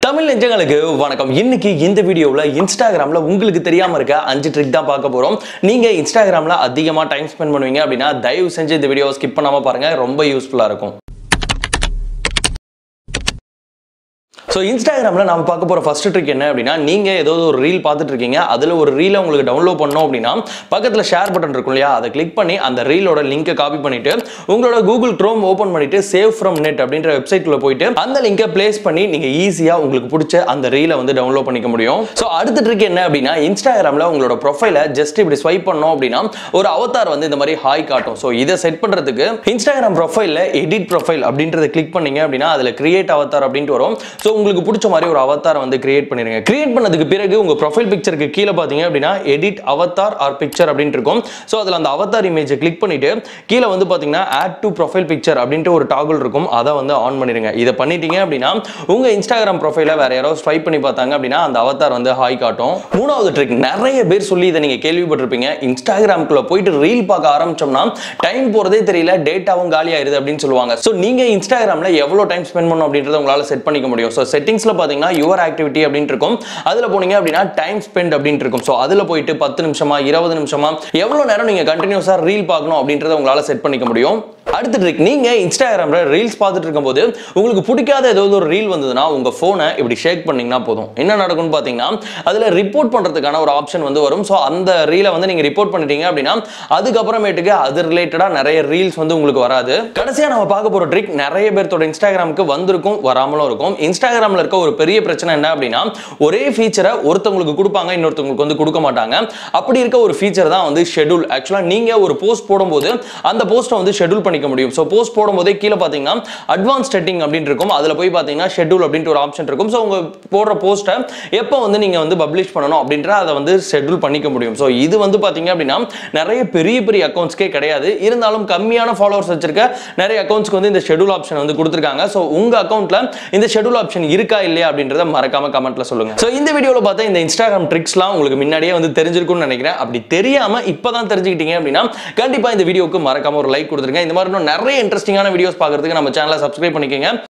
தமிழ் நெஞ்சங்களுக்கு வணக்கம் இன்னைக்கு இந்த வீடியோவில் இன்ஸ்டாகிராமில் உங்களுக்கு தெரியாமல் இருக்க அஞ்சு ட்ரிக் தான் பார்க்க போகிறோம் நீங்கள் இன்ஸ்டாகிராமில் அதிகமாக டைம் ஸ்பெண்ட் பண்ணுவீங்க அப்படின்னா தயவு செஞ்சு இந்த வீடியோவை ஸ்கிப் பண்ணாமல் பாருங்கள் ரொம்ப யூஸ்ஃபுல்லாக இருக்கும் ஸோ இன்ஸ்டாகிராமில் நம்ம பார்க்க போகிற ஃபர்ஸ்ட் ட்ரிக் என்ன அப்படின்னா நீங்கள் ஏதோ ஒரு ரீல் பார்த்துட்டு இருக்கீங்க அதில் ஒரு ரீலை உங்களுக்கு டவுன்லோட் பண்ணோம் அப்படின்னா பக்கத்தில் ஷேர் பட்டன் இருக்கும் இல்லையா அதை கிளிக் பண்ணி அந்த ரீலோட லிங்கை காப்பி பண்ணிட்டு உங்களோட கூகுள் க்ரோம் ஓப்பன் பண்ணிட்டு சேவ் ஃப்ரம் நெட் அப்படின்ற வெப்சைட்ல போயிட்டு அந்த லிங்கை பிளேஸ் பண்ணி நீங்கள் ஈஸியாக உங்களுக்கு பிடிச்ச அந்த ரீலை வந்து டவுன்லோட் பண்ணிக்க முடியும் ஸோ அடுத்த ட்ரிக் என்ன அப்படின்னா இன்ஸ்டாகிராமில் உங்களோட ப்ரொஃபைலை ஜஸ்ட் இப்படி ஸ்வைப் பண்ணோம் அப்படின்னா ஒரு அவதார் வந்து இந்த மாதிரி ஹாய் காட்டும் ஸோ இதை செட் பண்ணுறதுக்கு இன்ஸ்டாகிராம் ப்ரொஃபைலில் எடிட் ப்ரொஃபைல் அப்படின்றத கிளிக் பண்ணீங்க அப்படின்னா அதில் கிரியேட் அவதார் அப்படின்ட்டு வரும் ஸோ உங்களுக்கு பிடிச்ச மாதிரி ஒரு அவதார் வந்து கிரியேட் பண்ணிருங்க கிரியேட் பண்ணதுக்கு பிறகு உங்க ப்ரொஃபைல் பிக்சருக்கு கீழே பார்த்தீங்க அப்படின்னா எடிட் அவதார் ஆர் பிக்சர் அப்படின்ட்டு இருக்கும் ஸோ அதில் அந்த அவதார் இமேஜை கிளிக் பண்ணிட்டு கீழே வந்து பார்த்தீங்கன்னா ஆட் டு ப்ரொஃபைல் பிக்சர் அப்படின்ட்டு ஒரு டாகுல் இருக்கும் அதை வந்து ஆன் பண்ணிடுங்க இதை பண்ணிட்டீங்க அப்படின்னா உங்க இன்ஸ்டாகிராம் ப்ரொஃபைலை வேற யாராவது ஸ்வைப் பண்ணி பார்த்தாங்க அப்படின்னா அந்த அவதார் வந்து ஹாய் காட்டும் மூணாவது ட்ரிக் நிறைய பேர் சொல்லி இதை நீங்க கேள்விப்பட்டிருப்பீங்க இன்ஸ்டாகிராம்குள்ள போயிட்டு ரீல் பார்க்க ஆரம்பிச்சோம்னா டைம் போறதே தெரியல டேட்டாவும் காலி ஆயிருது அப்படின்னு சொல்லுவாங்க ஸோ நீங்க இன்ஸ்டாகிராம்ல எவ்வளவு டைம் ஸ்பெண்ட் பண்ணணும் அப்படின்றத உங்களால செட் பண்ணிக்க முடியும் ஸோ செட்டிங்ஸ்ல பாத்தீங்கன்னா யுவர் ஆக்டிவிட்டி அப்படின்னு இருக்கும் அதுல போனீங்க அப்படின்னா டைம் ஸ்பெண்ட் அப்படின்னு இருக்கும் ஸோ அதுல போயிட்டு பத்து நிமிஷமா இருபது நிமிஷமா எவ்வளவு நேரம் நீங்க கண்டினியூஸா ரீல் பார்க்கணும் அப்படின்றத உங்களால செட் பண்ணிக்க முடியும் அடுத்த ட்ரிக் நீங்க இன்ஸ்டாகிராம்ல ரீல்ஸ் பார்த்துட்டு இருக்கும்போது உங்களுக்கு பிடிக்காத ஏதாவது ஒரு ரீல் வந்ததுன்னா உங்க போனை இப்படி ஷேக் பண்ணீங்கன்னா போதும் என்ன நடக்கும்னு பாத்தீங்கன்னா அதுல ரிப்போர்ட் பண்றதுக்கான ஒரு ஆப்ஷன் வந்து வரும் ஸோ அந்த ரீலை வந்து நீங்க ரிப்போர்ட் பண்ணிட்டீங்க அப்படின்னா அதுக்கப்புறமேட்டுக்கு அது ரிலேட்டடா நிறைய ரீல்ஸ் வந்து உங்களுக்கு வராது கடைசியா நம்ம பார்க்க போற ட்ரிக் நிறைய பேர்த்தோட இன்ஸ்டாகிராமுக்கு வந்திருக்கும் வராமலும் இருக்கும் இன்ஸ்டாகிராம்ல இருக்க ஒரு பெரிய பிரச்சனை என்ன அப்படின்னா ஒரே ஃபீச்சரை ஒருத்தவங்களுக்கு கொடுப்பாங்க இன்னொருத்தவங்களுக்கு வந்து கொடுக்க மாட்டாங்க அப்படி இருக்க ஒரு ஃபீச்சர் தான் வந்து ஷெட்யூல் ஆக்சுவலா நீங்க ஒரு போஸ்ட் போடும்போது அந்த போஸ்ட்டை வந்து ஷெட்யூல் பண்ணிக்க முடியும் ஸோ போஸ்ட் போடும்போதே கீழே பார்த்தீங்கன்னா அட்வான்ஸ் செட்டிங் அப்படின்னு இருக்கும் அதில் போய் பார்த்தீங்கன்னா ஷெட்யூல் அப்படின்ட்டு ஒரு ஆப்ஷன் இருக்கும் ஸோ உங்க போடுற போஸ்ட்டை எப்போ வந்து நீங்க வந்து பப்ளிஷ் பண்ணணும் அப்படின்ற அதை வந்து ஷெட்யூல் பண்ணிக்க முடியும் ஸோ இது வந்து பார்த்தீங்க அப்படின்னா நிறைய பெரிய பெரிய அக்கௌண்ட்ஸ்க்கே கிடையாது இருந்தாலும் கம்மியான ஃபாலோவர்ஸ் வச்சிருக்க நிறைய அக்கௌண்ட்ஸ்க்கு வந்து இந்த ஷெட்யூல் ஆப்ஷன் வந்து கொடுத்துருக்காங்க ஸோ உங்க அக்கௌண்ட்ல இந்த ஷெட்யூல் ஆப்ஷன் இருக்கா இல்லையா அப்படின்றத மறக்காம கமெண்ட்ல சொல்லுங்க ஸோ இந்த வீடியோவில் பார்த்தா இந்த இன்ஸ்டாகிராம் ட்ரிக்ஸ்லாம் உங்களுக்கு முன்னாடியே வந்து தெரிஞ்சிருக்கும்னு நினைக்கிறேன் அப்படி தெரியாம இப்பதான் தெரிஞ்சுக்கிட்டீங்க அப்படின்னா கண்டிப்பா இந்த வீடியோக்கு மறக்காம ஒரு லைக் கொடுத்துருங்க இந்த மாதிரி இன்னும் நிறைய இன்ட்ரெஸ்டிங்கான வீடியோஸ் பார்க்கறதுக்கு நம்ம சேனலை சப்ஸ்கிரைப் பண்ணிக்கோங்க